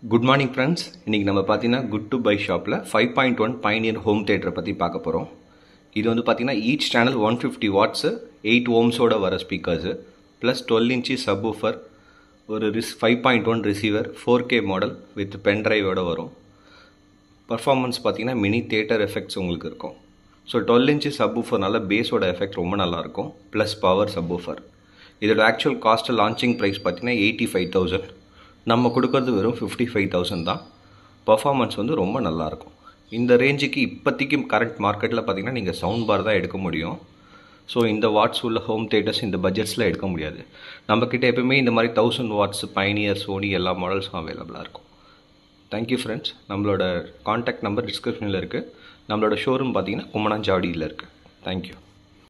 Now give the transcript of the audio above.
good morning friends இன்றைக்கி நம்ம பார்த்தீங்கன்னா குட் டு பை ஷாப்பில் five point one pioneer home தேட்டரை பற்றி பார்க்க போகிறோம் இது வந்து பார்த்தீங்கன்னா each channel one fifty watts eight ஓம்ஸோட வர speakers plus twelve inch subwoofer ஒரு ரிஸ் five point one receiver four K model with pen ட்ரைவோட வரும் பர்ஃபார்மன்ஸ் பார்த்தீங்கன்னா மினி தேட்டர் எஃபெக்ட்ஸ் உங்களுக்கு இருக்கும் ஸோ டுவெல் இன்ச்சு சப் ஊஃபர்னால பேஸோட எஃபெக்ட் ரொம்ப நல்லாயிருக்கும் ப்ளஸ் பவர் சப் ஊஃபர் இதோட ஆக்சுவல் காஸ்ட் லான்ச்சிங் ப்ரைஸ் பார்த்தீங்கன்னா எயிட்டி ஃபைவ் தௌசண்ட் நம்ம கொடுக்கறது வெறும் ஃபிஃப்டி ஃபைவ் தௌசண்ட் தான் பர்ஃபார்மன்ஸ் வந்து ரொம்ப நல்லாயிருக்கும் இந்த ரேஞ்சுக்கு இப்போதைக்கு கரண்ட் மார்க்கெட்டில் பார்த்தீங்கன்னா நீங்கள் சவுண்ட் பார் தான் எடுக்க முடியும் ஸோ இந்த வாட்ஸ் உள்ள ஹோம் தேட்டர்ஸ் இந்த பட்ஜெட்ஸில் எடுக்க முடியாது நம்மக்கிட்ட எப்பவுமே இந்த மாதிரி தௌசண்ட் வாட்ஸ் பைனியர் சோனி எல்லா மாடல்ஸும் அவைலபிளாக இருக்கும் தேங்க்யூ ஃப்ரெண்ட்ஸ் நம்மளோட காண்டாக்ட் நம்பர் டிஸ்கிரிப்ஷனில் இருக்குது நம்மளோட ஷோரூம் பார்த்தீங்கன்னா கும்மனாஞ்சாவடியில் இருக்குது தேங்க்யூ